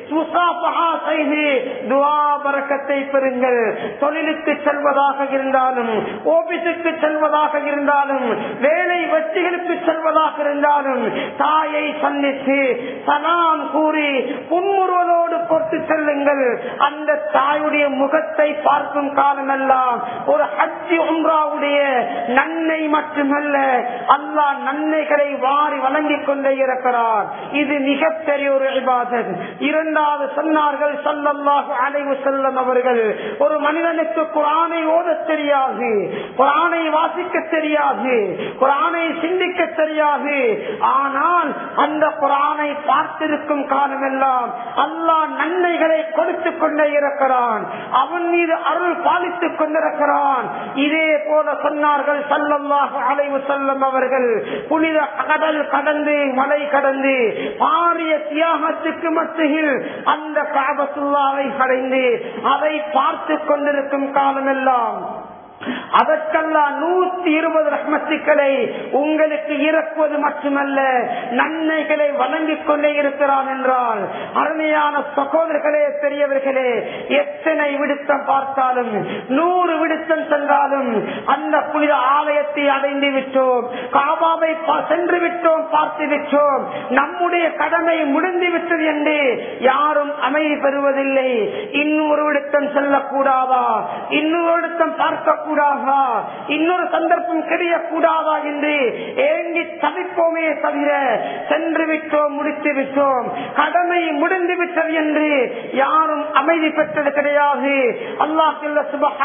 முசாபகா செய்து துவா பறக்கத்தை பெறுங்கள் தொழிலுக்கு செல்வதாக இருந்தாலும் ஓபிசுக்கு செல்வதாக இருந்தாலும் வேலை வெற்றிகளுக்கு செல்வதாக இருந்தாலும் தாயை சந்தித்து சலாம் கூறி புன்முறுவலோடு பொறுத்து செல்லுங்கள் அந்த தாயுடைய முகத்தை பார்க்கும் காலமெல்லாம் ஒரு ஹஜ்ஜி உம்ராவுடைய நன்மை மட்டுமல்ல அல்லாஹ் நன்மைகளை வாரி வழங்கிக் கொண்டே இருக்கிறார் இது மிகப்பெரிய ஒரு இபாதத் இரண்டாவது சொன்னார்கள் சல்லல்லாஹு அலைவு செல்லம் அவர்கள் ஒரு மனிதனுக்கு குரானை ஓத தெரியாது குரானை வாசிக்க தெரியாது குரானை சிந்திக்க தெரியாது ஆனால் அந்த குரானை பார்த்திருக்கும் காலமெல்லாம் அல்லாஹ் நன்மைகளை கொடுத்துக் கொண்டே இருக்கிறான் அவன் மீது அருள் பாலித்துக் கொண்டிருக்கிறான் இதே போல சொன்னார்கள் சல்லல்லாஹு அலைவு செல்லம் அவர்கள் புனித கடல் கடந்து மலை கடந்து பாரிய தியாகத்துக்கு மத்தியில் அந்த காபத்துல்லாவை அடைந்து அதை பார்த்து கொண்டிருக்கும் காலமெல்லாம் அதற்கெல்லாம் நூத்தி இருபது ரஹ்மத்துக்களை உங்களுக்கு இறக்குவது மட்டுமல்ல நன்மைகளை வழங்கிக் கொண்டே இருக்கிறான் என்றால் அருமையான சகோதரர்களே பெரியவர்களே எத்தனை விடுத்தம் பார்த்தாலும் நூறு விடுத்தம் சென்றாலும் அந்த புனித ஆலயத்தை அடைந்து விட்டோம் காபாவை பா- சென்று விட்டோம் பார்த்து விட்டோம் நம்முடைய கடமை முடிந்து விட்டது என்று யாரும் அமைதி பெறுவதில்லை இன்னொரு விடுத்தம் செல்லக்கூடாதா இன்னொரு விடுத்தம் பார்க்க கூடாதா இன்னொரு சந்தர்ப்பம் கிடையக்கூடாதா என்று ஏங்கி தவிப்போமே தவிர சென்று விட்டோம் முடித்து விட்டோம் கடமை முடிந்து விட்டது என்று யாரும் அமைதி பெற்றது கிடையாது அல்லாஹ்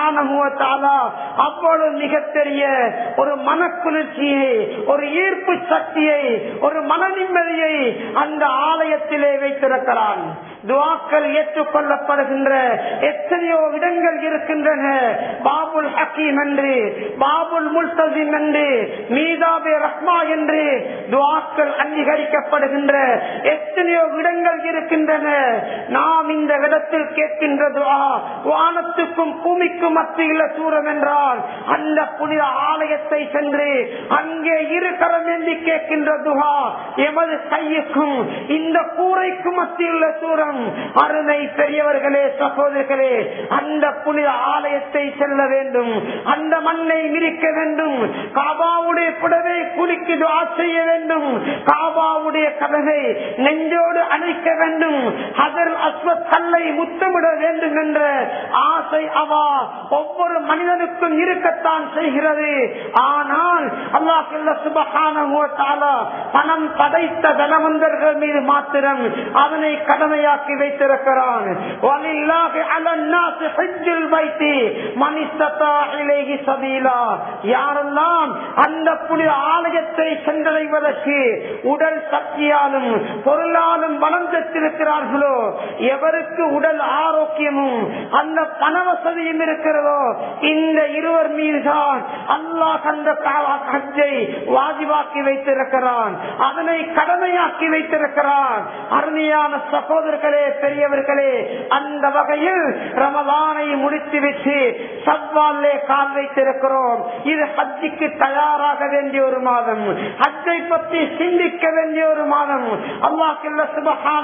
சுபகான அவ்வளவு மிகப்பெரிய ஒரு மனக்குளிர்ச்சியை ஒரு ஈர்ப்பு சக்தியை ஒரு மன நிம்மதியை அந்த ஆலயத்திலே வைத்திருக்கிறான் துவாக்கள் ஏற்றுக்கொள்ளப்படுகின்ற எத்தனையோ இடங்கள் இருக்கின்றன பாபுல் ஹக்கீம் என்று பாபுல் முல்தசிம் என்று மீதாபே ரஹ்மா என்று துவாக்கள் அங்கீகரிக்கப்படுகின்ற எத்தனையோ இடங்கள் இருக்கின்றன நாம் இந்த இடத்தில் கேட்கின்ற துவா வானத்துக்கும் பூமிக்கும் மத்தியில் தூரம் என்றால் அந்த புனித ஆலயத்தை சென்று அங்கே இரு கரம் ஏந்தி கேட்கின்ற துவா எமது கையுக்கும் இந்த கூரைக்கும் மத்தியுள்ள தூரம் அருமை பெரியவர்களே சகோதரர்களே அந்த புனித ஆலயத்தை செல்ல வேண்டும் அந்த மண்ணை மிதிக்க வேண்டும் காபாவுடைய புடவை குளிக்கு துவா செய்ய வேண்டும் காபாவுடைய கதவை நெஞ்சோடு அணைக்க வேண்டும் அதர் அஸ்வத் கல்லை முத்தமிட வேண்டும் என்ற ஆசை அவா ஒவ்வொரு மனிதனுக்கும் இருக்கத்தான் செய்கிறது ஆனால் அல்லாஹ் சுபகான பணம் படைத்த தனவந்தர்கள் மீது மாத்திரம் அதனை கடமையாக்கி வைத்திருக்கிறான் வலில்லாஹி அலன் நாஸி ஹஜ்ஜுல் பைத்தி மன் இஸ்ததா இலைஹி சபீலா யாரெல்லாம் அந்த புனித ஆலயத்தை சென்றடைவதற்கு உடல் சக்தியாலும் பொருளாலும் வளம் பெற்றிருக்கிறார்களோ எவருக்கு உடல் ஆரோக்கியமும் அந்த பண வசதியும் இருக்கிறதோ இந்த இருவர் மீதுதான் அல்லாஹ் அந்த ஹஜ்ஜை வாஜிவாக்கி வைத்திருக்கிறான் அதனை கடமையாக்கி வைத்திருக்கிறான் அருமையான சகோதரர்களே பெரியவர்களே அந்த வகையில் ரமதானை முடித்துவிட்டு சவ்வாலே கால் வைத்திருக்கிறோம் இது ஹஜ்ஜிக்கு தயாராக வேண்டிய ஒரு மாதம் ஹஜ்ஜை பற்றி சிந்திக்க வேண்டிய ஒரு மாதம் அல்லாஹ் சுபகான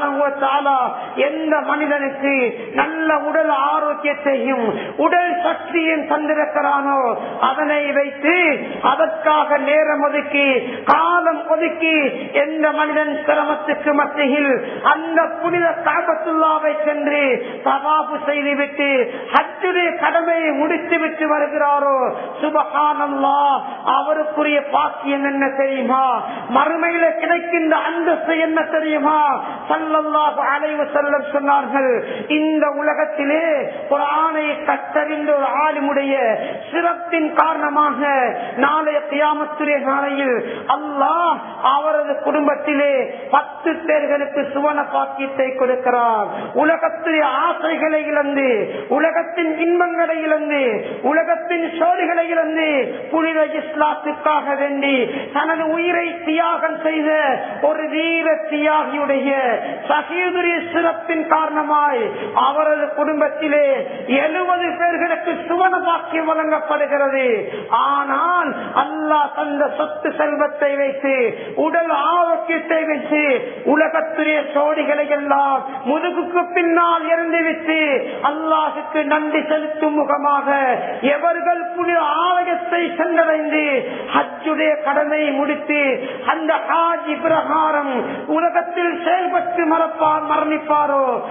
எந்த மனிதனுக்கு நல்ல உடல் ஆரோக்கியத்தையும் உடல் சக்தியும் தந்திருக்கிறானோ அதனை வைத்து அதற்காக நேரம் ஒதுக்கி காலம் ஒதுக்கி எந்த மனிதன் சிரமத்துக்கு மத்தியில் அந்த புனித காபத்துல்லாவை சென்று தவாபு செய்துவிட்டு ஹஜ்ஜுடைய கடமையை முடித்து விட்டு வருகிறாரோ சுபகானல்லா அவருக்குரிய பாக்கியம் என்ன தெரியுமா மறுமையில கிடைக்கின்ற அந்தஸ்து என்ன தெரியுமா சல்லல்லாஹு அலைவு செல்லம் சொன்னார்கள் இந்த உலகத்திலே ஒரு ஆணையை கற்றறிந்த ஒரு ஆளுமுடைய சிறப்பின் காரணமாக நாளைய தியாமத்துடைய நாளையில் அல்லாஹ் அவரது குடும்பத்திலே பத்து பேர்களுக்கு சுவன பாக்கியத்தை கொடுக்கிறார் உலகத்துடைய ஆசைகளை இழந்து உலகத்தின் இன்பங்களை இழந்து உலகத்தின் சோழிகளை இழந்து புனித இஸ்லாத்துக்காக வேண்டி தனது உயிரை தியாகம் செய்த ஒரு வீர தியாகியுடைய சகீதுரிய சிறப்பின் காரணமாய் அவரது குடும்பத்திலே எழுபது பேர்களுக்கு சுவன பாக்கியம் வழங்கப்படுகிறது ஆனால் அல்லாஹ் தந்த சொத்து செல்வத்தை வைத்து உடல் ஆரோக்கியத்தை வைத்து உலகத்துடைய சோடிகளை எல்லாம் முதுகுக்கு பின்னால் இறந்துவிட்டு அல்லாஹுக்கு நன்றி செலுத்தும் முகமாக எவர்கள் புனித ஆலயத்தை சென்றடைந்து ஹஜ்ஜுடைய கடமை முடித்து அந்த ஹாஜி பிரகாரம் உலகத்தில் செயல்பட்டு மறப்பார் மரணிப்பாரோ அவர்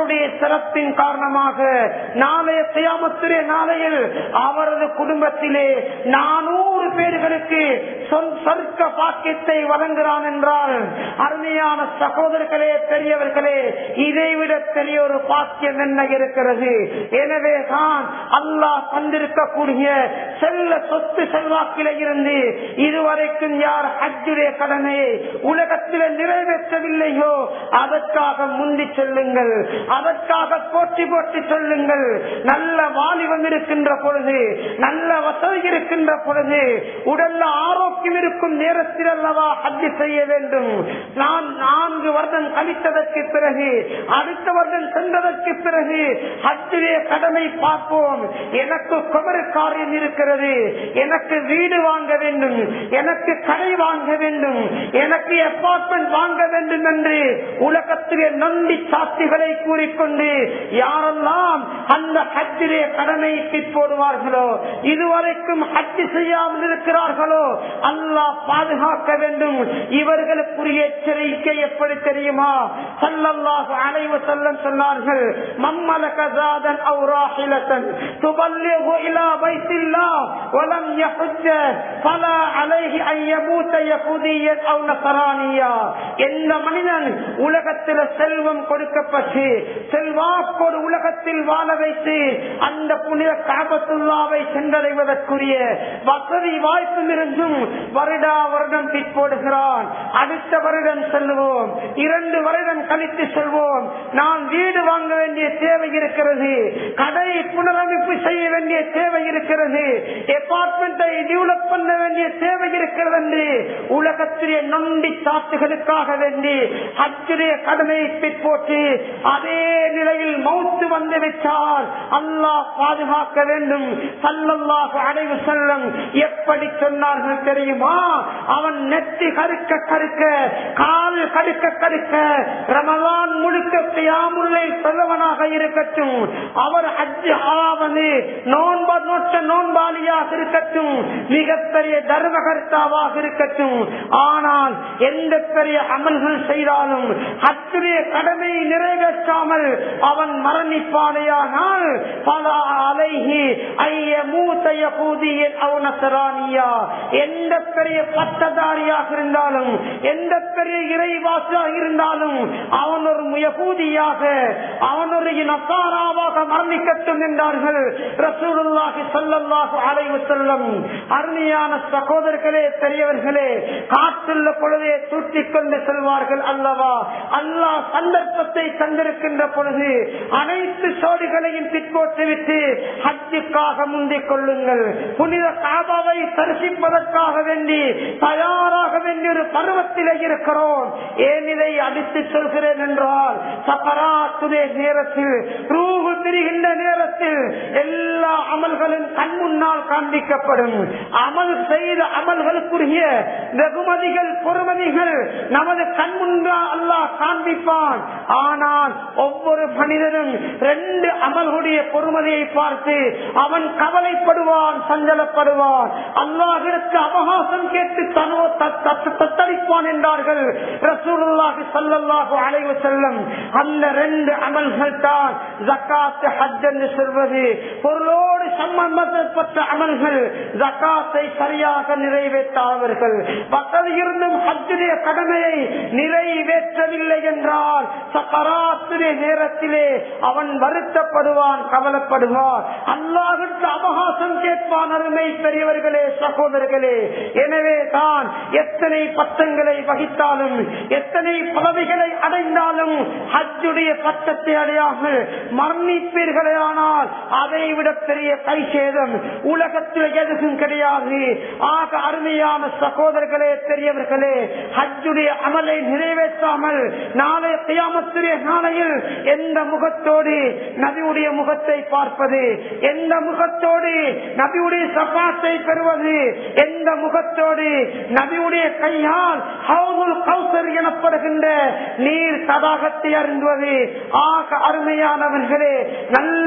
அவருடைய சிறப்பின் காரணமாக நாளைய தியாமத்துடைய நாளையில் அவரது குடும்பத்திலே நானூறு பேர்களுக்கு சொல் சொர்க்க பாக்கியத்தை வழங்குகிறான் என்றால் அருமையான சகோதரர்களே பெரியவர்களே இதைவிட பெரிய ஒரு பாக்கியம் என்ன இருக்கிறது எனவே தான் அல்லாஹ் தந்திருக்கக்கூடிய செல்ல சொத்து செல்வாக்கில இருந்து இதுவரைக்கும் யார் ஹஜ்ஜுடைய கடமையை உலகத்தில் நிறைவேற்றவில்லையோ அதற்காக முந்தி செல்லுங்கள் அதற்காக போட்டி போட்டி சொல்லுங்கள் நல்ல வாலிபம் இருக்கின்ற பொழுது நல்ல வசதி இருக்கின்ற பொழுது உடல்ல ஆரோக்கியம் இருக்கும் நேரத்தில் அல்லவா ஹஜ்ஜு செய்ய வேண்டும் நான் நான்கு வருடம் கழித்ததற்கு பிறகு அடுத்த வருடம் சென்றதற்கு பிறகு ஹஜ்ஜுடைய கடமை பார்ப்போம் எனக்கு குமரு காரியம் இருக்கிறது எனக்கு வீடு வாங்க வேண்டும் எனக்கு கடை வாங்க வேண்டும் எனக்கு அப்பார்ட்மெண்ட் வாங்க வேண்டும் என்று உலகத்திலே நொண்டி சாட்சிகளை கூறிக்கொண்டு யாரெல்லாம் அந்த ஹஜ்ஜிலே கடமை போடுவார்களோ இதுவரைக்கும் ஹஜ்ஜு செய்யாமல் இருக்கிறார்களோ அல்லாஹ் பாதுகாக்க வேண்டும் இவர்களுக்குரிய எச்சரிக்கை எப்படி தெரியுமா சல்லல்லாஹு அலைவ செல்லம் சொன்னார்கள் மம்மல கசாதன் அவுராஹிலத்தன் துபல்லிகு இலா பைத்தில்லா வலம் யஹுஜ்ஜ ஃபலா அலைஹி அன் யமூத யஹூதியன் அவ் நஸரானியா எந்த மனிதன் உலகத்தில் செல்வம் கொடுக்கப்பட்டு செல்வாக்கோடு உலகத்தில் வாழ வைத்து அந்த புனித காபத்துல்லாவை சென்றடைவதற்குரிய வசதி வாய்ப்பும் இருந்தும் வருடா வருடம் பிற்போடுகிறான் அடுத்த வருடம் செல்வோம் இரண்டு வருடம் கழித்து செல்வோம் நான் வீடு வாங்க வேண்டிய தேவை இருக்கிறது கடை புனரமைப்பு செய்ய வேண்டிய தேவை இருக்கிறது அபார்ட்மெண்டை டெவலப் பண்ண வேண்டிய தேவை இருக்கிறது என்று உலகத்திலே நொண்டி சாத்துகளுக்காக வேண்டி அச்சுடைய கடமையை பிற்போட்டு அதே நிலையில் மௌத்து வந்து விட்டால் அல்லாஹ் பாதுகாக்க வேண்டும் சல்லல்லாஹு அடைவு செல்லும் எப்படி சொன்னார்கள் தெரியுமா அவன் நெத்தி கருக்க கருக்க கால் கடுக்க கடுக்க ரமலான் முழுக்க பியாமுல்லை சொல்லவனாக இருக்கட்டும் அவர் அஜ் ஆவது நோன்பா நோட்ட நோன்பாளியாக இருக்கட்டும் மிகப்பெரிய தர்மகர்த்தாவாக இருக்கட்டும் ஆனால் எந்த பெரிய அமல்கள் செய்தாலும் அத்துடைய கடமையை நிறைவேற்றாமல் அவன் மரணிப்பானையானால் பல அலைகி ஐய மூத்தைய பூதியன் அவனசரானியா எந்த பெரிய பட்டதாரியாக இருந்தாலும் எந்த பெரிய இறைவாசியாக இருந்தாலும் அவன் ஒரு முயபூதியாக அவன் ஒரு நசாராவாக மரணிக்கட்டும் என்றார்கள் ரசூலுல்லாஹி ஸல்லல்லாஹு அலைஹி வஸல்லம் அருமையான சகோதரர்களே பெரியவர்களே காற்றுள்ள பொழுதே தூட்டிக் கொண்டு செல்வார்கள் அல்லவா அல்லாஹ் சந்தர்ப்பத்தை தந்திருக்கின்ற பொழுது அனைத்து சோடிகளையும் பிற்போட்டுவிட்டு ஹஜ்ஜுக்காக முந்திக் கொள்ளுங்கள் புனித காபாவை தரிசிப்பதற்காக வேண்டி தயாராக வேண்டிய ஒரு பருவத்திலே இருக்கிறோம் ஏன் இதை அடித்து சொல்கிறேன் என்றால் சப்பராத்துடைய நேரத்தில் ரூஹு பிரிகின்ற நேரத்தில் எல்லா அமல்களும் கண் முன்னால் காண்பிக்கப்படும் அமல் செய்த அமல்களுக்குரிய வெகுமதிகள் பொறுமதிகள் நமது கண் முன்னால் அல்லாஹ் காண்பிப்பான் ஆனால் ஒவ்வொரு மனிதனும் ரெண்டு அமல்களுடைய பொறுமதியை பார்த்து அவன் கவலைப்படுவான் சஞ்சலப்படுவான் அல்லாஹிற்கு அவகாசம் கேட்டு தனோ தத்தளிப்பான் என்றார்கள் ரசூலுல்லாஹி ஸல்லல்லாஹு அலைஹி வஸல்லம் அந்த ரெண்டு அமல்கள் தான் ஜக்காத் ஹஜ் என்று சொல்வது பொருளோடு சம்பந்தப்பட்ட அமல்கள் ஜக்காத்தை சரியாக நிறைவேற்றாதவர்கள் வசதி இருந்தும் ஹஜ்ஜுடைய கடமையை நிறைவேற்றவில்லை என்றால் சக்கராத்துடைய நேரத்திலே அவன் வருத்தப்படுவான் கவலைப்படுவான் அல்லாஹிற்கு அவகாசம் கேட்பான் அருமை பெரியவர்களே சகோதரர்களே எனவே தான் எத்தனை பட்டங்களை வகித்தாலும் எத்தனை பதவிகளை அடைந்தாலும் ஹஜ்ஜுடைய பட்டத்தை அடையாமல் மரணிப்பீர்களே ஆனால் அதை விட பெரிய கை சேதம் உலகத்தில் எதுவும் கிடையாது ஆக அருமையான சகோதரர்களே பெரியவர்களே ஹஜ்ஜுடைய அமலை நிறைவேற்றாமல் நாளைய தியாமத்துடைய நாளையில் எந்த முகத்தோடு நபியுடைய முகத்தை பார்ப்பது எந்த முகத்தோடு நபியுடைய சபாத்தை பெறுவது எந்த முகத்தோடு நபியுடைய கையால் ஹவுதுல் கௌசர் எனப்படுகின்ற நீர் தடாகத்தை அருந்துவது ஆக அருமையானவர்களே நல்ல காரியம்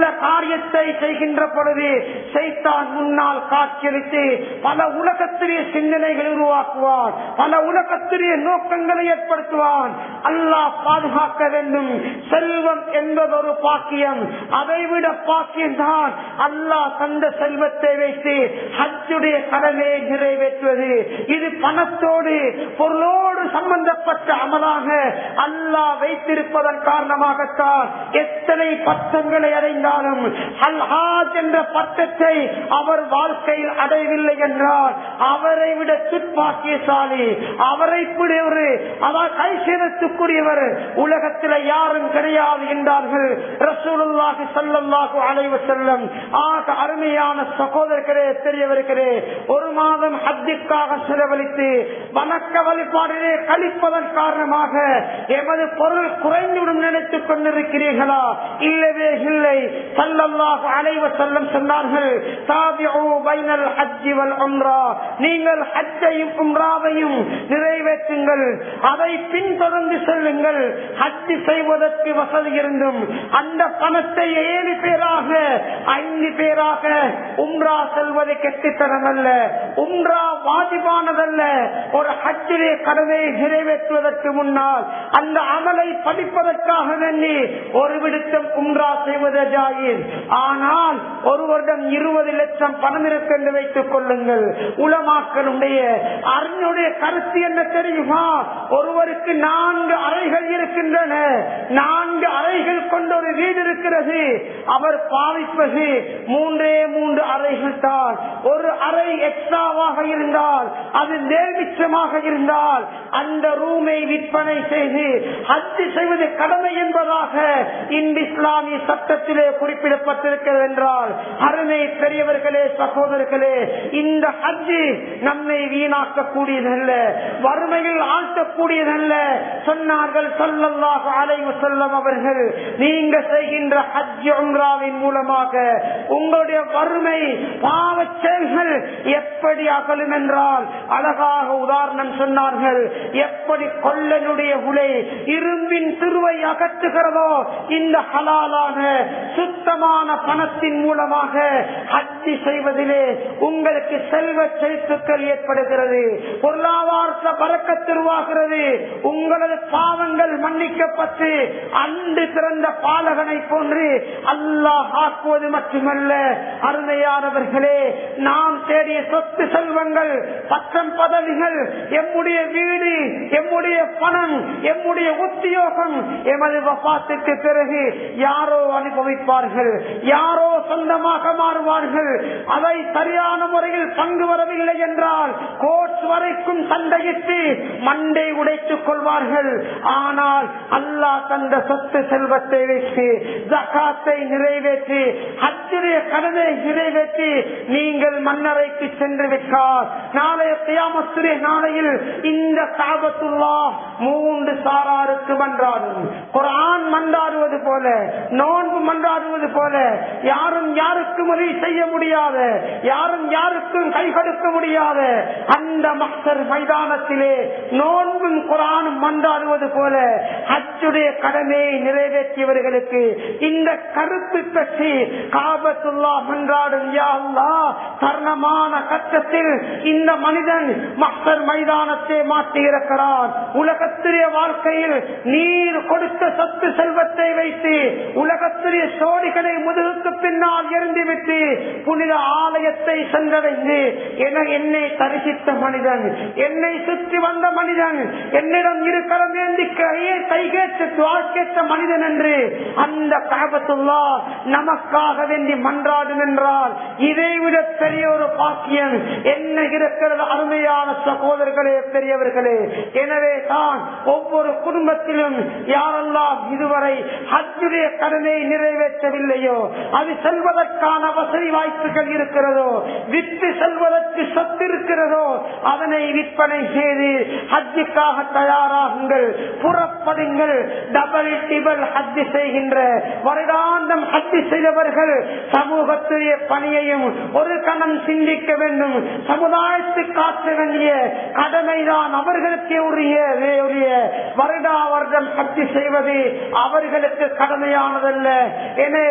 காரியத்தை செய்கின்ற பொழுது செய்தான் முன்னால் காட்சியளித்து பல உலகத்திலே சிந்தனைகள் உருவாக்குவான் பல உலகத்திலே நோக்கங்களை ஏற்படுத்துவான் அல்லாஹ் பாதுகாக்க வேண்டும் செல்வம் என்பதொரு பாக்கியம் அதைவிட பாக்கியம் தான் அல்லாஹ் தந்த செல்வத்தை வைத்து ஹஜ்ஜுடைய கடமையை நிறைவேற்றுவது இது பணத்தோடு பொருளோடு சம்பந்தப்பட்ட அமலாக அல்லாஹ் வைத்திருப்பதன் காரணமாகத்தான் எத்தனை பட்டங்களை அடைந்தாலும் அல்ஹாஜ் என்ற பட்டத்தை அவர் வாழ்க்கையில் அடையவில்லை என்றால் அவரை விட துப்பாக்கியசாலி அவரை விட ஒரு அவர் கைசேதத்துக்குரியவர் உலகத்தில் யாரும் கிடையாது என்றார்கள் ரசூலுல்லாஹி ஸல்லல்லாஹு அலைஹி வஸல்லம் ஆக அருமையான சகோதரர்களே பெரியவர்களே ஒரு மாதம் ஹஜ்ஜுக்காக செலவழித்து வணக்க வழிபாடிலே கழிப்பதன் காரணமாக எமது பொருள் குறைந்துவிடும் நினைத்துக் கொண்டிருக்கிறீர்களா இல்லவே இல்லை சல்லல்லாஹு அலைஹி வஸல்லம் சொன்னார்கள் தாபிஉ பைனல் ஹஜ்ஜி வல் உம்ரா நீங்கள் ஹஜ்ஜையும் உம்ராவையும் நிறைவேற்றுங்கள் அதை பின்தொடர்ந்து செல்லுங்கள் ஹஜ் செய்வதற்கு வசதி இருந்தும் அந்த பணத்தை ஏழு பேராக ஐந்து பேராக உம்ரா செல்வது கெட்டித்தனம் அல்ல உம்ரா வாஜிபானதல்ல ஒரு ஹஜ்ஜிலே கடமையை நிறைவேற்றுவதற்கு முன்னால் அந்த அமலை படிப்பதற்காக வேண்டி ஒரு விடுத்தம் உம்ரா செய்வது ஜாயிர் ஆனால் ஒருவரிடம் இருபது லட்சம் பணம் இருக்கு என்று வைத்துக் கொள்ளுங்கள் உலமாக்களுடைய அறிஞருடைய கருத்து என்ன தெரியுமா ஒருவருக்கு நான்கு அறைகள் இருக்கின்றன நான்கு அறைகள் கொண்ட ஒரு வீடு இருக்கிறது அவர் பாவிப்பது மூன்றே மூன்று அறைகள் தான் ஒரு அறை எக்ஸ்ட்ராவாக இருந்தால் அது நேர்மிச்சமாக இருந்தால் அந்த ரூமை விற்பனை செய்து ஹஜ் செய்வது கடமை என்பதாக இந்த இஸ்லாமிய சட்டத்திலே குறிப்பிடப்பட்டிருக்கிறது என்றால் அருமை பெரியவர்களே சகோதரர்களே இந்த ஹஜ் நம்மை வீணாக்க கூடியதல்ல வறுமையில் ஆழ்த்தக்கூடியதல்ல சொன்னார்கள் சொல்லல்லாக அலைவு செல்லம் அவர்கள் நீங்க செய்கின்ற ஹஜ் உம்ராவின் மூலமாக உங்களுடைய வறுமை பாவ செயல்கள் எப்படி அகலும் என்றால் அழகாக உதாரணம் சொன்னார்கள் எப்படி கொள்ளனுடைய உலை இரும்பின் திருவை அகற்றுகிறதோ இந்த ஹலாலான சுத்தமான பணத்தின் மூலமாக ஹஜ்ஜி செய்வதிலே உங்களுக்கு செல்வ செழிப்புகள் ஏற்படுகிறது பொருளாதார பறக்கத்திருவாகிறது உங்களது பாவங்கள் மன்னிக்கப்பட்டு அன்று பிறந்த பாலகனை போன்று அல்லாஹ் ஆக்குவது மட்டுமல்ல அருமையானவர்களே நாம் தேடிய சொத்து செல்வங்கள் பட்டம் பதவிகள் எம்முடைய வீடு எம்முடைய பணம் எம்முடைய உத்தியோகம் எமது வபாத்துக்கு பிறகு யாரோ அனுபவிப்பார்கள் யாரோ சொந்தமாக மாறுவார்கள் அதை சரியான முறையில் பங்கு வரவில்லை என்றால் கோர்ட் வரைக்கும் சண்டையிட்டு மண்டை உடைத்துக் கொள்வார்கள் ஆனால் அல்லாஹ் தந்த சொத்து செல்வத்தை வைத்து ஜக்காத்தை நிறைவேற்றி ஹஜ்ஜுடைய கடனை நிறைவேற்றி நீங்கள் மன்னரைக்கு சென்று விட்டார் நாளைய தியாமத்துடைய நாளையில் இந்த காபத்துல்லா மூன்று சாராருக்கு மன்றாடும் குரான் மன்றாடுவது போல நோன்பு மன்றாடுவது போல யாரும் யாருக்கும் உதவி செய்ய முடியாத யாரும் யாருக்கும் கை கொடுக்க முடியாத அந்த மக்கள் மைதானத்திலே நோன்பும் குரானும் மன்றாடுவது போல ஹஜ்ஜுடைய கடமையை நிறைவேற்றியவர்களுக்கு இந்த கருத்து பற்றி காபத்துல்லா மன்றாடும் யா அல்லாஹ் தருணமான கட்டத்தில் இந்த மனிதன் மக்கள் மைதானத்தை மாற்றி இருக்கிறான் உலகத்திலே வாழ்க்கையில் நீர் கொடுத்த சொத்து செல்வத்தை வைத்து உலகத்திலே சோடிகளை முதுகுக்கு பின்னால் எரிந்துவிட்டு புனித ஆலயத்தை சென்றடைந்து என என்னை தரிசித்த மனிதன் என்னை சுற்றி வந்த மனிதன் என்னிடம் இருக்கிற வேண்டி கையை கைகேற்று துவாக்கேற்ற மனிதன் என்று அந்த காபத்துள்ளா நமக்காக வேண்டி மன்றாடும் என்றால் இதைவிட பெரிய ஒரு பாக்கியம் என்ன இருக்கிறது அருமையான சகோதரர்களே பெரியவர்களே எனவே தான் ஒவ்வொரு குடும்பத்திலும் யாரெல்லாம் இதுவரை ஹஜ்ஜுடைய கடனை நிறைவேற்றவில்லையோ அது செல்வதற்கான வசதி வாய்ப்புகள் இருக்கிறதோ விற்று செல்வதற்கு சொத்து இருக்கிறதோ அதனை விற்பனை செய்து ஹஜ்ஜுக்காக தயாராகுங்கள் புறப்படுங்கள் டபுள் டிபல் ஹஜ் செய்கின்ற வருடாந்தம் ஹஜ் செய்தவர்கள் சமூகத்துடைய பணியையும் ஒரு கணம் சிந்திக்க வேண்டும் சமுதாயத்துக்கு காட்ட வேண்டிய கடமைதான் அவர்களுக்கு உரிய உரிய வருடா வருடம் ஹஜ் செய்வது அவர்களுக்கு கடமையானதல்ல எனவே இது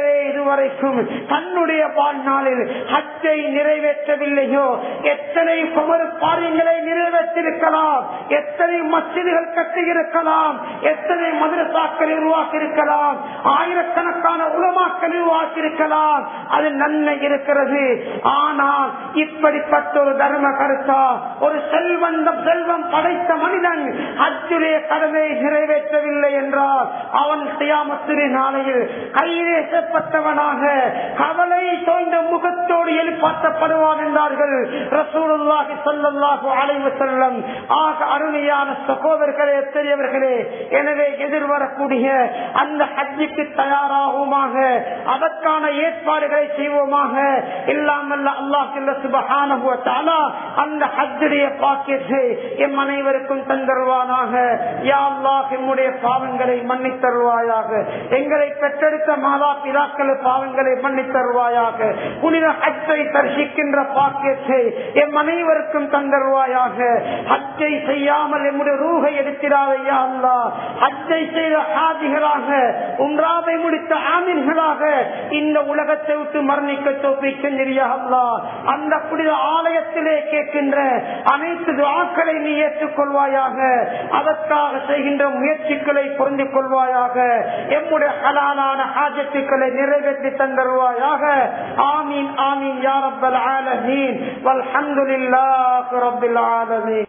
இதுவரைக்கும் தன்னுடைய வாழ்நாளில் ஹஜ்ஜை நிறைவேற்றவில்லையோ எத்தனை குமரு காரியங்களை நிறைவேற்றிருக்கலாம் எத்தனை மசிதிகள் கட்டியிருக்கலாம் எத்தனை மதுரசாக்கள் உருவாக்கி இருக்கலாம் ஆயிரக்கணக்கான உலமாக்கள் உருவாக்கி இருக்கலாம் அது நன்மை இருக்கிறது ஆனால் இப்படிப்பட்ட ஒரு தர்ம கருத்தா ஒரு செல்வந்த செல்வம் படைத்த மனிதன் அச்சுடைய கடமையை நிறைவேற்றவில்லை என்றால் அவன் செய்யாமத்திரி நாளையில் கையேசப்பட்டவனாக கவலை தோய்ந்த முகத்தோடு எழுப்பாற்றப்படுவான் என்றார்கள் ரசூலுல்லாஹி ஸல்லல்லாஹு அலைஹி வஸல்லம் ஆக அருமையான சகோதரர்களே பெரியவர்களே எனவே எதிர்வரக்கூடிய அந்த ஹஜ்ஜுக்கு தயாராகுமாக அதற்கான ஏற்பாடுகளை செய்வோமாக இல்லாமல் அல்லாஹ் சுபஹானஹு வ தஆலா அந்த ஹஜ்ஜுடைய பாக்கியத்தை எம் அனைவருக்கும் தந்தருவானாக யா அல்லாஹ் எம்முடைய பாவங்களை மன்னித் தருவாயாக எங்களை பெற்றெடுத்த மாதா பிதாக்கள் பாவங்களை மன்னித் தருவாயாக புனித ஹஜ்ஜை தரிசிக்கின்ற பாக்கியத்தை எம் அனைவருக்கும் தந்தருவாயாக ஹஜ்ஜை செய்யாமல் எம்முடைய ரூகை எடுத்திடாதையா அல்லா ஹஜ்ஜை செய்த ஹாஜிகளாக உம்ராவை முடித்த ஆமீன்களாக இந்த உலகத்தை விட்டு மரணிக்க தோப்பிக்கின்றியா அல்லா அந்த புனித ஆலயத்திலே கேட்கின்ற அனைத்து துவாக்களை நீ ஏற்றுக்கொள்வாயாக அதற்காக செய்கின்ற முயற்சிகளை புரிந்து கொள்வாயாக எம்முடைய ஹலாலான ஹாஜத்துக்களை நிறைவேற்றி தந்தருவாயாக ஆமீன் ஆமீன் யாரப்பல் ஆலமீன் வல்ஹம்துலில்லாஹி ரப்பில் ஆலமீன்